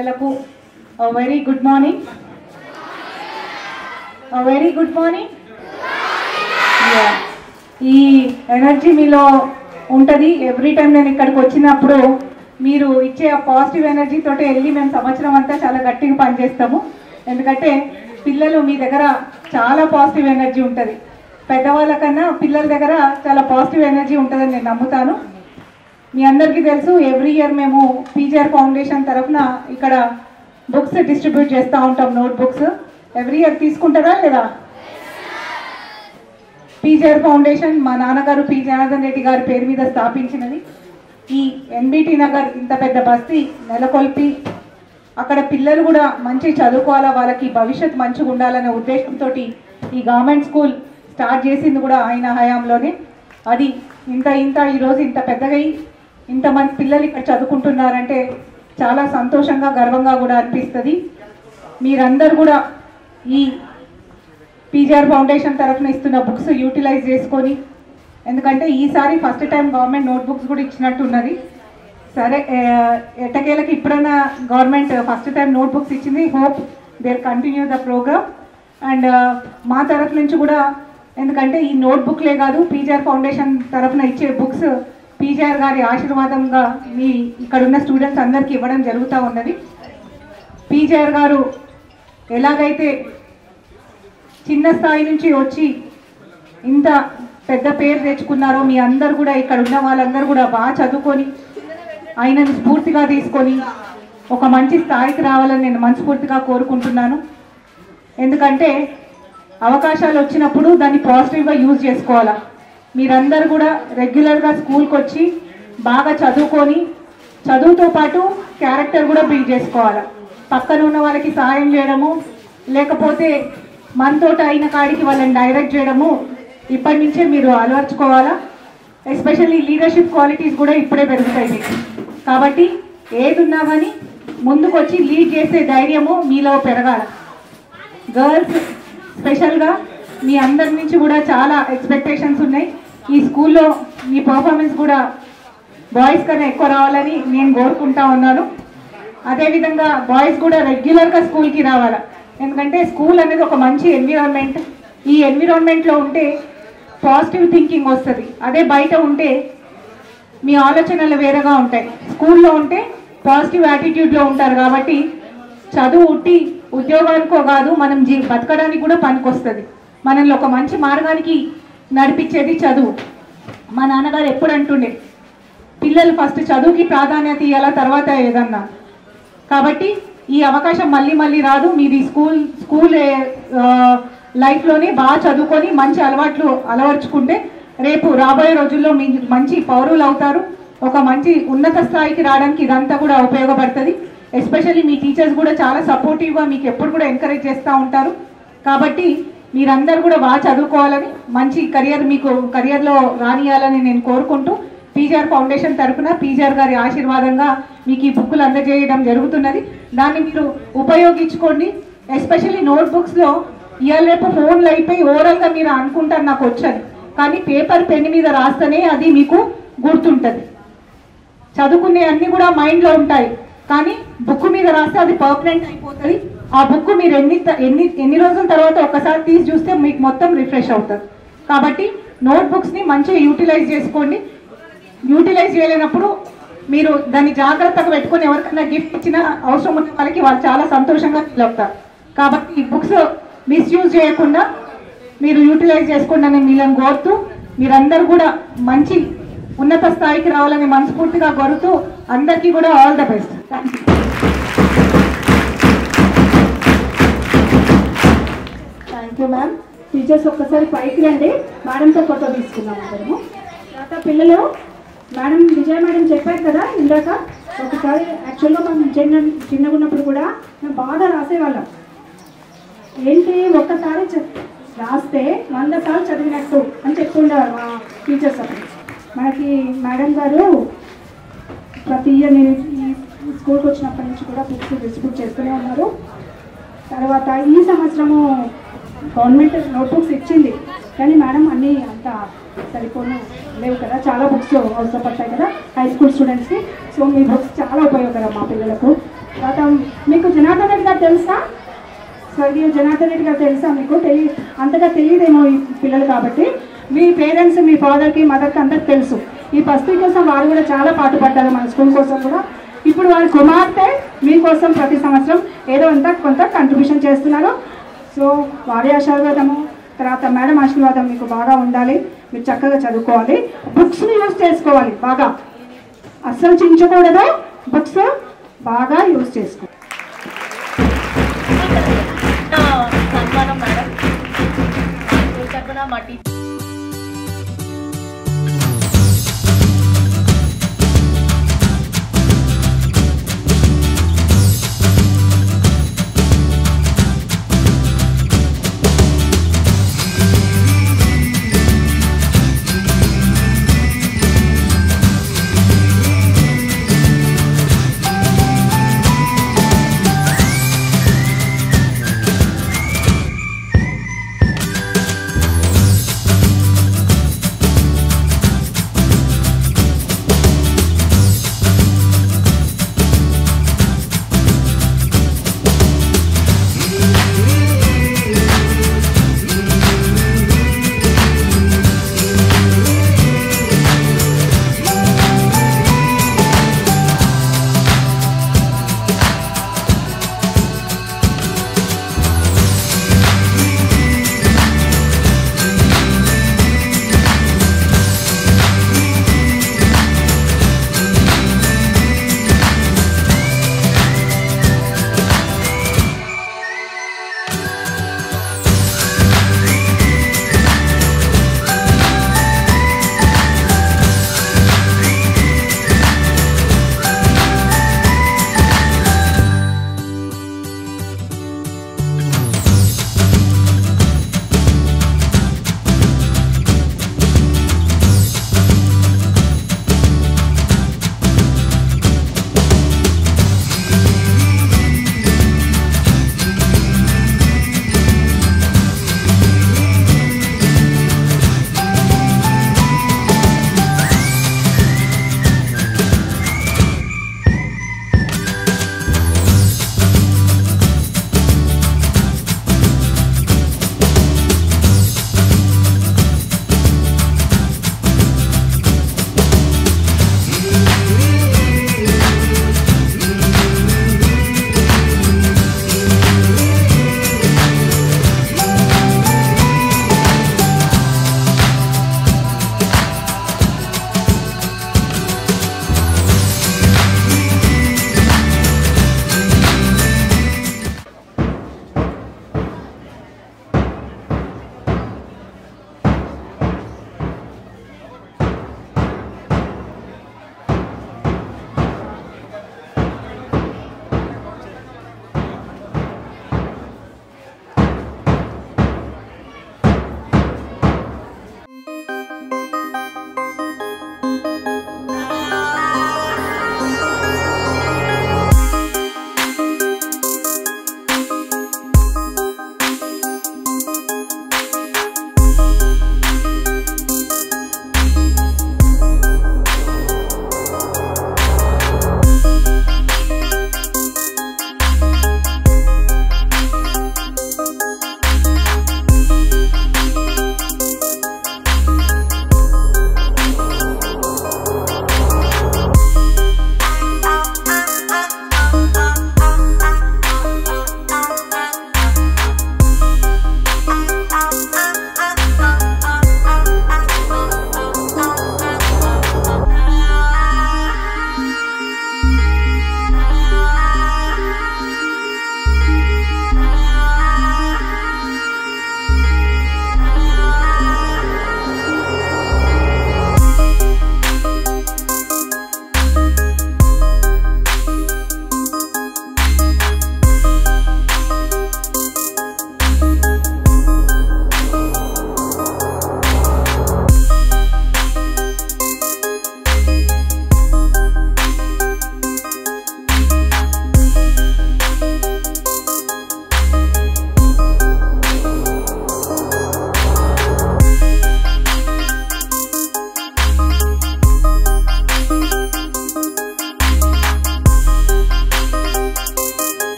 పిల్లలకు very good morning very good morning ఈ energy మీలో ఉంటుంది ఎవ్రీ టైం నేను ఇక్కడికి వచ్చినప్పుడు మీరు ఇచ్చే ఆ పాజిటివ్ ఎనర్జీ తోటి వెళ్ళి మేము సంవత్సరం అంతా చాలా గట్టిగా పనిచేస్తాము ఎందుకంటే పిల్లలు మీ దగ్గర చాలా పాజిటివ్ ఎనర్జీ ఉంటుంది పెద్దవాళ్ళ కన్నా పిల్లల దగ్గర చాలా పాజిటివ్ ఎనర్జీ ఉంటుందని నేను నమ్ముతాను మీ అందరికీ తెలుసు ఎవ్రీ ఇయర్ మేము పీజీఆర్ ఫౌండేషన్ తరఫున ఇక్కడ బుక్స్ డిస్ట్రిబ్యూట్ చేస్తూ ఉంటాం నోట్ బుక్స్ ఎవ్రీ ఇయర్ తీసుకుంటారా లేదా పీజీఆర్ ఫౌండేషన్ మా నాన్నగారు పి జనార్దన్ రెడ్డి గారి పేరు మీద స్థాపించినది ఈ ఎన్బిటి నగర్ ఇంత పెద్ద బస్తీ నెలకొల్పి అక్కడ పిల్లలు కూడా మంచి చదువుకోవాలా వాళ్ళకి భవిష్యత్ మంచిగా ఉండాలనే ఉద్దేశంతో ఈ గవర్నమెంట్ స్కూల్ స్టార్ట్ చేసింది కూడా ఆయన హయాంలోనే అది ఇంత ఇంత ఈరోజు ఇంత పెద్దగా అయి ఇంతమంది పిల్లలు ఇక్కడ చదువుకుంటున్నారంటే చాలా సంతోషంగా గర్వంగా కూడా అనిపిస్తుంది మీరందరూ కూడా ఈ పీజీఆర్ ఫౌండేషన్ తరఫున ఇస్తున్న బుక్స్ యూటిలైజ్ చేసుకొని ఎందుకంటే ఈసారి first time government note books కూడా ఇచ్చినట్టు ఉన్నది సరే ఆ, ఎట్టకేలకి ఇప్పుడైనా government first time note books ఇచ్చింది hope there continue the programme and మా తరఫు నుంచి కూడా ఎందుకంటే ఈ నోట్ బుక్లే కాదు పీజీఆర్ ఫౌండేషన్ తరఫున ఇచ్చే బుక్స్ పీజీఆర్ గారి ఆశీర్వాదంగా మీ ఇక్కడ ఉన్న స్టూడెంట్స్ అందరికీ ఇవ్వడం జరుగుతూ ఉన్నది పీజీఆర్ గారు ఎలాగైతే చిన్న స్థాయి నుంచి వచ్చి ఇంత పెద్ద పేరు తెచ్చుకున్నారో మీ అందరు కూడా ఇక్కడ ఉన్న వాళ్ళందరూ కూడా బాగా చదువుకొని ఆయనను స్ఫూర్తిగా తీసుకొని ఒక మంచి స్థాయికి రావాలని నేను మనస్ఫూర్తిగా కోరుకుంటున్నాను ఎందుకంటే అవకాశాలు వచ్చినప్పుడు దాన్ని పాజిటివ్గా యూజ్ చేసుకోవాలా మీరందరూ కూడా రెగ్యులర్గా స్కూల్కి వచ్చి బాగా చదువుకొని చదువుతో పాటు క్యారెక్టర్ కూడా బిల్డ్ చేసుకోవాలా పక్కన ఉన్న వాళ్ళకి సహాయం చేయడము లేకపోతే మనతోటి అయిన కాడికి వాళ్ళని డైరెక్ట్ చేయడము ఇప్పటి నుంచే మీరు అలవర్చుకోవాలా ఎస్పెషల్లీ లీడర్షిప్ క్వాలిటీస్ కూడా ఇప్పుడే పెరుగుతాయి మీకు కాబట్టి ఏది ఉన్నా కానీ ముందుకొచ్చి లీడ్ చేసే ధైర్యము మీలో పెరగాల గర్ల్స్ స్పెషల్గా మీ అందరి నుంచి కూడా చాలా ఎక్స్పెక్టేషన్స్ ఉన్నాయి ఈ స్కూల్లో మీ పర్ఫార్మెన్స్ కూడా బాయ్స్ కన్నా ఎక్కువ రావాలని నేను కోరుకుంటా ఉన్నాను అదేవిధంగా బాయ్స్ కూడా రెగ్యులర్గా స్కూల్కి రావాలా ఎందుకంటే స్కూల్ అనేది ఒక మంచి ఎన్విరాన్మెంట్ ఈ ఎన్విరాన్మెంట్లో ఉంటే పాజిటివ్ థింకింగ్ వస్తుంది అదే బయట ఉంటే మీ ఆలోచనలు వేరేగా ఉంటాయి స్కూల్లో ఉంటే పాజిటివ్ యాటిట్యూడ్లో ఉంటారు కాబట్టి చదువు ఉట్టి ఉద్యోగానికో కాదు మనం జీ బతకడానికి కూడా పనికొస్తుంది మనల్ని ఒక మంచి మార్గానికి నడిపించేది చదువు మా నాన్నగారు ఎప్పుడు అంటుండే పిల్లలు ఫస్ట్ చదువుకి ప్రాధాన్యత ఇవ్వాలా తర్వాత ఏదన్నా కాబట్టి ఈ అవకాశం మళ్ళీ మళ్ళీ రాదు మీది స్కూల్ స్కూల్ ఆ, లైఫ్లోనే బాగా చదువుకొని మంచి అలవాట్లు అలవర్చుకుంటే రేపు రాబోయే రోజుల్లో మీ మంచి పౌరులు అవుతారు ఒక మంచి ఉన్నత స్థాయికి రావడానికి ఇదంతా కూడా ఉపయోగపడుతుంది ఎస్పెషల్లీ మీ టీచర్స్ కూడా చాలా సపోర్టివ్గా మీకు ఎప్పుడు కూడా ఎంకరేజ్ చేస్తూ ఉంటారు కాబట్టి మీరందరూ కూడా బాగా చదువుకోవాలని మంచి కెరియర్ మీకు కెరియర్లో రానియాలని నేను కోరుకుంటూ పీజీఆర్ ఫౌండేషన్ తరఫున పీజీఆర్ గారి ఆశీర్వాదంగా మీకు ఈ బుక్కులు అందజేయడం జరుగుతున్నది దాన్ని మీరు ఉపయోగించుకోండి ఎస్పెషల్లీ నోట్బుక్స్లో ఇవాళ రేపు ఫోన్లు అయిపోయి ఓవరాల్గా మీరు అనుకుంటారు నాకు వచ్చని కానీ పేపర్ పెన్ మీద రాస్తేనే అది మీకు గుర్తుంటుంది చదువుకునే అన్ని కూడా మైండ్లో ఉంటాయి కానీ బుక్ మీద రాస్తే అది పర్మనెంట్ అయిపోతుంది ఆ బుక్ మీరు ఎన్ని త- ఎన్ని ఎన్ని రోజుల తర్వాత ఒక్కసారి తీసి చూస్తే మీకు మొత్తం రిఫ్రెష్ అవుతుంది కాబట్టి నోట్ బుక్స్ని మంచిగా యూటిలైజ్ చేసుకోండి యూటిలైజ్ చేయలేనప్పుడు మీరు దాన్ని జాగ్రత్తగా పెట్టుకొని ఎవరికైనా గిఫ్ట్ ఇచ్చిన అవసరం ఉన్న వాళ్ళకి వాళ్ళు చాలా సంతోషంగా ఫీల్ అవుతారు కాబట్టి ఈ బుక్స్ మిస్యూజ్ చేయకుండా మీరు యూటిలైజ్ చేసుకోండి అని మీలను కోరుతూ మీరందరూ కూడా మంచి ఉన్నత స్థాయికి రావాలని మనస్ఫూర్తిగా కోరుతూ అందరికీ కూడా all the best thank you thank you ma'am teachers ఒక్కసారి పైకి రండి మేడంతో ఫోటో తీసుకుందాం అందరము తర్వాత పిల్లలు మేడం విజయ మేడం చెప్పారు కదా ఇందాక ఒకసారి యాక్చువల్గా మనం చిన్న చిన్నగా ఉన్నప్పుడు కూడా మేము బాగా రాసేవాళ్ళం ఏంటి ఒక్కసారి చెప్- రాస్తే వంద సార్లు చదివినట్టు అని చెప్తుండేవారు మా టీచర్స్ అప్పుడు మనకి మేడం గారు ప్రతి ఇయర్ నేను ఈ స్కూల్కి వచ్చినప్పటి నుంచి కూడా బుక్స్ డిస్ట్రిబ్యూట్ చేస్తూనే ఉన్నారు తర్వాత ఈ సంవత్సరము గవర్నమెంట్ నోట్బుక్స్ ఇచ్చింది కానీ మేడం అన్నీ అంత సరిపోను లేవు కదా చాలా బుక్స్ అవసరపడతాయి కదా హై స్కూల్ స్టూడెంట్స్కి సో మీ బుక్స్ చాలా ఉపయోగకరం మా పిల్లలకు తర్వాత మీకు జనార్దన్ రెడ్డి గారు తెలుసా స్వర్గీయ జనార్దన్ రెడ్డి గారు తెలుసా మీకు తెలియ అంతగా తెలియదేమో ఈ పిల్లలు కాబట్టి మీ పేరెంట్స్ మీ ఫాదర్కి మదర్కి అందరికి తెలుసు ఈ పస్తీ కోసం వారు కూడా చాలా పాటుపడ్డారు మన స్కూల్ కోసం కూడా ఇప్పుడు వారి కుమార్తె మీకోసం ప్రతి సంవత్సరం ఏదో అంత కొంత కంట్రిబ్యూషన్ చేస్తున్నారు సో వారి ఆశీర్వాదము తర్వాత మేడం ఆశీర్వాదం మీకు బాగా ఉండాలి మీరు చక్కగా చదువుకోవాలి బుక్స్ని యూజ్ చేసుకోవాలి బాగా అస్సలు చించకూడదు బుక్స్ బాగా యూజ్ చేసుకో నా సన్మానం మేడం కృతజ్ఞత మా టీచర్